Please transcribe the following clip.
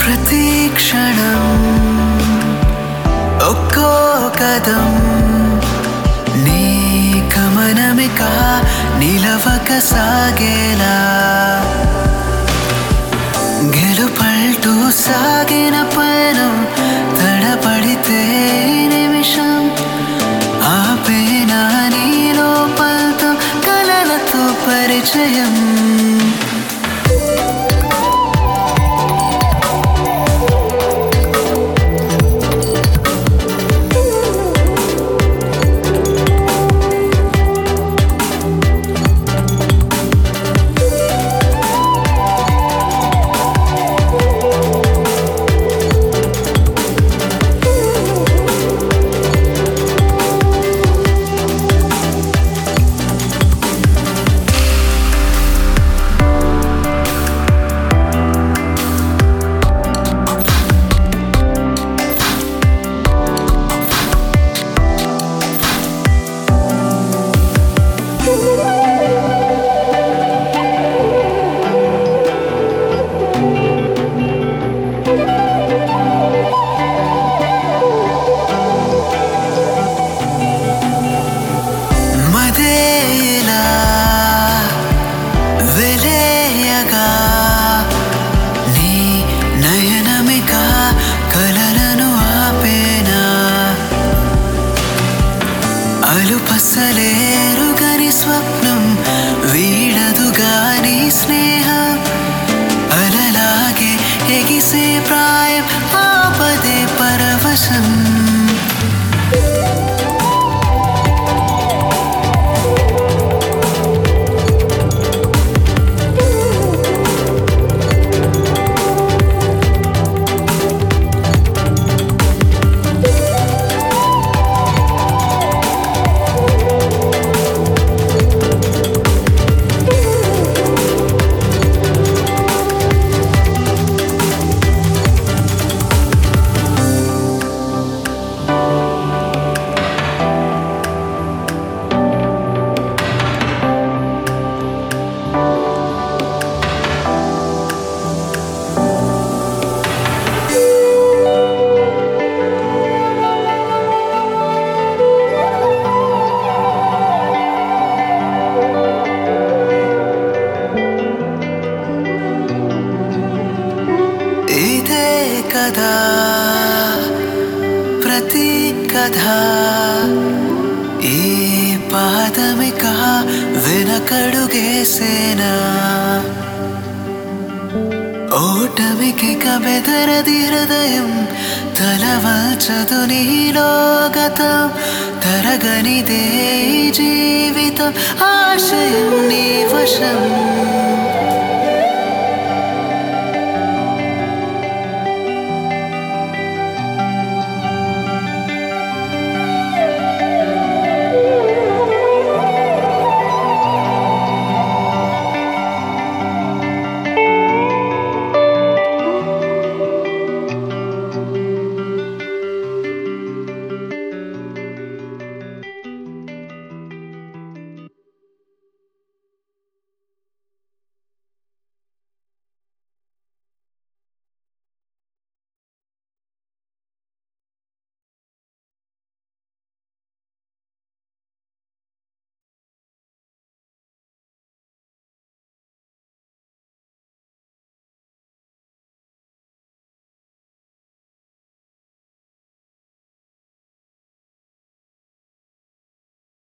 ప్రతి క్షణం ఒక్కో కదం నీ గమనమిక నిలవక సాగేలా గెలుపల్టూ సాగిన పయనం తడపడితే ఈ నిమిషం ఆపేనా నీలో పల్తం కలలతో పరిచయం మదేలా వెలేయగా నీ నయనమిక కలలను ఆపేనా అలుపసలేరు గని స్వప్నం వీడదు గాని స్నేహం అలలాగే ఎగిసే ప్రాయం ఆపదే పరవశం ఇదే కదా ప్రతి కథ ఈ పాదమిక వెనకడుగేసేనా ఓటమికి కబెదరది హృదయం తలవల్చదు నీలో గతం తరగనిదే ఈ జీవితం ఆశయం నీ వశం